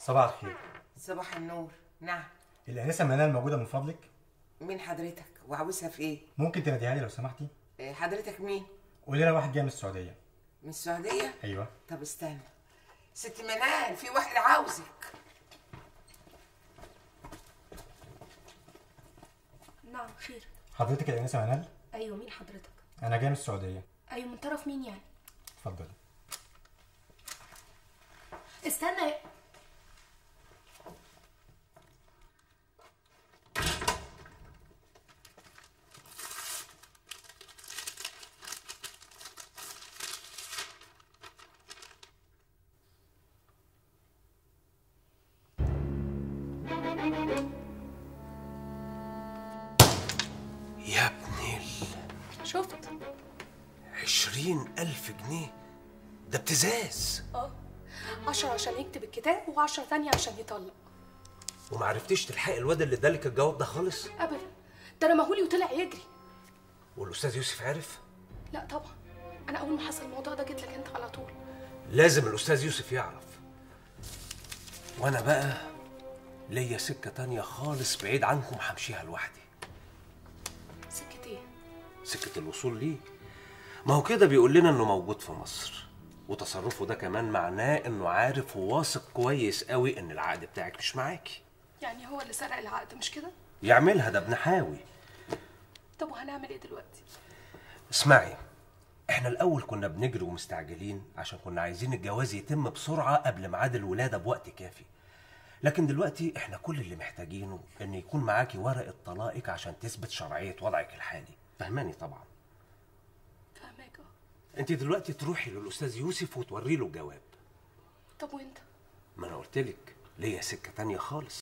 صباح الخير صباح النور نعم الانسه منال موجوده من فضلك مين حضرتك وعاوزها في ايه ممكن تناديها لي لو سمحتي إيه، حضرتك مين قولي لها واحد جاي من السعوديه من السعوديه ايوه طب استنى ست منال في واحد عاوزك نعم خير حضرتك الانسه منال ايوه مين حضرتك انا جاي من السعوديه ايوه من طرف مين يعني اتفضلي استنى يا ابني شفت عشرين ألف جنيه ده ابتزاز اه عشرة عشان يكتب الكتاب وعشرة تانية عشان يطلق ومعرفتيش تلحقي الواد اللي ادالك الجواب ده خالص ابدا ده رماهولي وطلع يجري والأستاذ يوسف عرف لا طبعا انا اول ما حصل الموضوع ده جيت لك انت على طول لازم الأستاذ يوسف يعرف وأنا بقى ليا سكة تانية خالص بعيد عنكم همشيها لوحدي سكة ايه سكة الوصول ليه ما هو كده بيقول لنا انه موجود في مصر وتصرفه ده كمان معناه انه عارف وواثق كويس قوي ان العقد بتاعك مش معاكي يعني هو اللي سرق العقد مش كده يعملها ده ابن حاوي طب وهنعمل ايه دلوقتي اسمعي احنا الاول كنا بنجري ومستعجلين عشان كنا عايزين الجواز يتم بسرعه قبل ميعاد الولاده بوقت كافي لكن دلوقتي احنا كل اللي محتاجينه ان يكون معاكي ورقه طلاقك عشان تثبت شرعيه وضعك الحالي فهماني طبعا فاهماك اه انت دلوقتي تروحي للاستاذ يوسف وتوري له الجواب طب وانت ما انا قلت لك ليا سكه تانية خالص